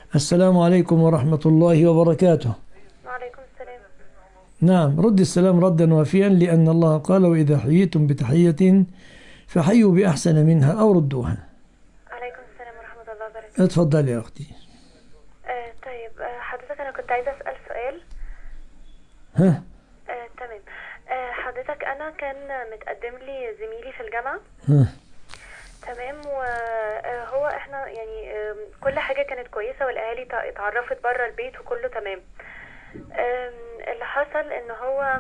السلام عليكم ورحمة الله وبركاته وعليكم السلام نعم رد السلام ردا وافيا لأن الله قال وإذا حييتم بتحية فحيوا بأحسن منها أو ردوها عليكم السلام ورحمة الله وبركاته اتفضلي يا أختي آه طيب آه حضرتك أنا كنت عايزة أسأل سؤال ها آه تمام آه حضرتك أنا كان متقدم لي زميلي في الجامعة ها تمام وهو احنا يعني آم، كل حاجة كانت كويسة والأهالي تع- اتعرفت بره البيت وكله تمام آم، اللي حصل ان هو آم،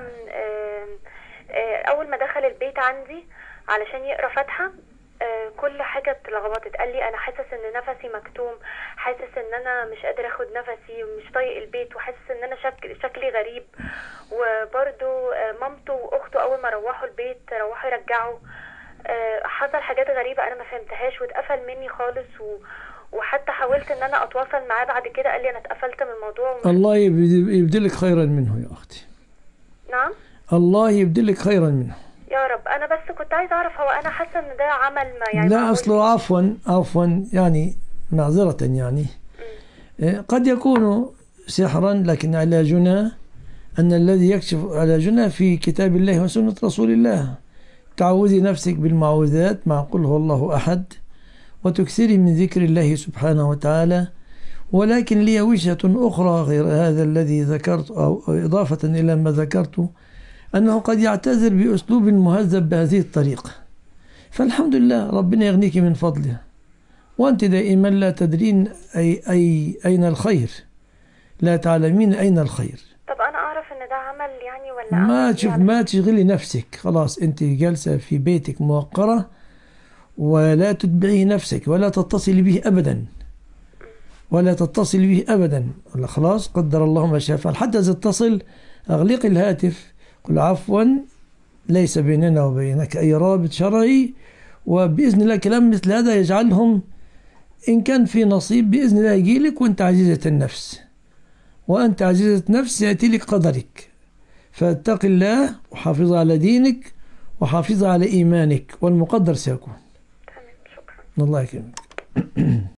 آه، اول ما دخل البيت عندي علشان يقرا فاتحة آه، كل حاجة اتلخبطت قال لي انا حاسس ان نفسي مكتوم حاسس ان انا مش قادر اخد نفسي ومش طايق البيت وحاسس ان انا شكل شكلي غريب وبرده مامته واخته اول ما روحوا البيت روحوا يرجعوا آه، حصل حاجات غريبة أنا ما فهمتهاش واتقفل مني خالص و... وحتى حاولت إن أنا أتواصل معاه بعد كده قال لي أنا اتقفلت من الموضوع ومش... الله يبد- يبدلك خيرا منه يا أختي نعم الله يبدلك خيرا منه يا رب أنا بس كنت عايزة أعرف هو أنا حاسة إن ده عمل ما يعني لا معقول؟ أصله عفوا عفوا يعني معذرة يعني آه، قد يكون سحرا لكن علاجنا أن الذي يكشف علاجنا في كتاب الله وسنة رسول الله تعوذي نفسك بالمعوذات مع قل هو الله أحد وتكثري من ذكر الله سبحانه وتعالى ولكن لي وجهة أخرى غير هذا الذي ذكرت أو إضافة إلى ما ذكرت أنه قد يعتذر بأسلوب مهذب بهذه الطريقة فالحمد لله ربنا يغنيك من فضله وأنت دائما لا تدرين أي أي أين الخير لا تعلمين أين الخير طب أنا أعرف إن ده عمل يعني ولا ما أعمل تشوف يعني؟ ما تشغلي نفسك خلاص أنت جالسة في بيتك موقرة ولا تتبعي نفسك ولا تتصلي به أبدا ولا تتصل به أبدا ولا خلاص قدر الله ما شاء فعل حتى إذا اتصل أغلقي الهاتف قل عفوا ليس بيننا وبينك أي رابط شرعي وبإذن الله كلام مثل هذا يجعلهم إن كان في نصيب بإذن الله يجي لك وأنت عزيزة النفس وأنت عزيزة نفس يأتي لك قدرك فاتق الله وحافظ على دينك وحافظ على إيمانك والمقدر سيكون تمام شكرا الله يكرمك